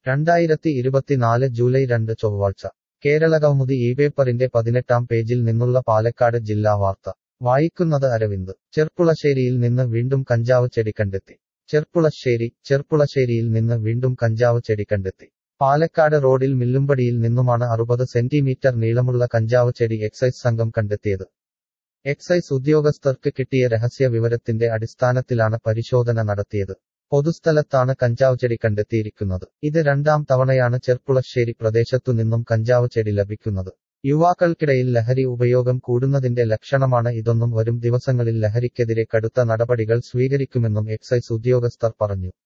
രണ്ടായിരത്തി ഇരുപത്തിനാല് ജൂലൈ രണ്ട് ചൊവ്വാഴ്ച കേരളകൗമുദി ഈ പേപ്പറിന്റെ പതിനെട്ടാം പേജിൽ നിന്നുള്ള പാലക്കാട് ജില്ലാ വാർത്ത വായിക്കുന്നത് അരവിന്ദ് ചെർപ്പുളശ്ശേരിയിൽ നിന്ന് വീണ്ടും കഞ്ചാവ് ചെടി കണ്ടെത്തി ചെർപ്പുളശ്ശേരി ചെർപ്പുളശ്ശേരിയിൽ നിന്ന് വീണ്ടും കഞ്ചാവ് ചെടി കണ്ടെത്തി പാലക്കാട് റോഡിൽ മില്ലുംപടിയിൽ നിന്നുമാണ് അറുപത് സെന്റിമീറ്റർ നീളമുള്ള കഞ്ചാവ് ചെടി എക്സൈസ് സംഘം കണ്ടെത്തിയത് എക്സൈസ് ഉദ്യോഗസ്ഥർക്ക് കിട്ടിയ രഹസ്യ വിവരത്തിന്റെ അടിസ്ഥാനത്തിലാണ് പരിശോധന നടത്തിയത് പൊതുസ്ഥലത്താണ് കഞ്ചാവ് ചെടി കണ്ടെത്തിയിരിക്കുന്നത് ഇത് രണ്ടാം തവണയാണ് ചെർപ്പുളശ്ശേരി പ്രദേശത്തു നിന്നും കഞ്ചാവ് ചെടി ലഭിക്കുന്നത് യുവാക്കൾക്കിടയിൽ ലഹരി ഉപയോഗം കൂടുന്നതിന്റെ ലക്ഷണമാണ് ഇതൊന്നും വരും ദിവസങ്ങളിൽ ലഹരിക്കെതിരെ കടുത്ത നടപടികൾ സ്വീകരിക്കുമെന്നും എക്സൈസ് ഉദ്യോഗസ്ഥർ പറഞ്ഞു